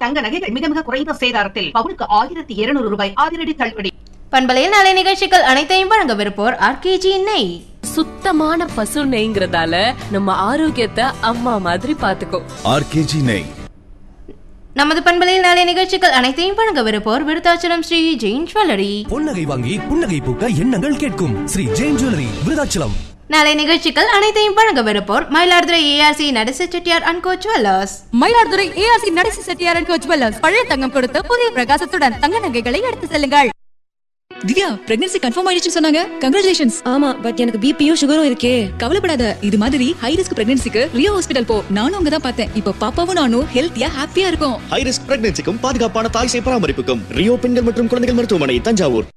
தங்க நகைகள் மிக மிக குறைந்த சேதாரத்தில் பவுனுக்கு ஆயிரத்தி இருநூறு ரூபாய் அதிரடி தள்ளுபடி பண்பலையில் நாளை நிகழ்ச்சிகள் அனைத்தையும் வழங்கவிருப்போர் ஆர்கேஜி நெய் சுத்தமான பசு நெய்ங்கிறதால நம்ம ஆரோக்கியத்தை அம்மா மாதிரி பாத்துக்கோ ஆர்கேஜி நெய் நமது பண்பலையில் நாளை நிகழ்ச்சிகள் அனைத்தையும் வழங்கவிருப்போர் விருத்தாச்சலம் ஸ்ரீ ஜெயின் ஜுவல்லரி பொன்னகை வாங்கி புன்னகை பூக்க எண்ணங்கள் கேட்கும் ஸ்ரீ ஜெயின் ஜுவல்லரி விருதாச்சலம் நாளை நிகழ்ச்சிகள் அனைத்தையும் வழங்கவிருப்போர் Mayiladuthurai ARC Natesa Chettiar and co jewellers Mayiladuthurai ARC Natesi Chettiar and jewellers பழைய தங்கம் கொடுத்து புதிய பிரகாசத்துடன் தங்க நகைகளை எடுத்து செல்லுங்கள் திவ்யா பிரெக்னன்சி கன்ஃபார்ம் ஆயிடுச்சுன்னு சொன்னாங்க கங்க்ராச்சுலேஷன்ஸ் ஆமா பட் எனக்கு பிபியும் சுகரும் இருக்கே கவலைப்படாத இது மாதிரி ஹை ரிஸ்க் பிரெக்னன்சிக்கு ரியோ ஹாஸ்பிடல் போ நானும் அங்க தான் பார்த்தேன் இப்போ பாப்பாவும் நானும் ஹெல்த்தியா ஹாப்பியா இருக்கும் ஹை ரிஸ்க் பிரெக்னன்சிக்கும் பாதுகாப்பான தாய் சேய் பராமரிப்புக்கும் ரியோ பெண்கள் மற்றும் குழந்தைகள் மருத்துவமனை தஞ்சாவூர்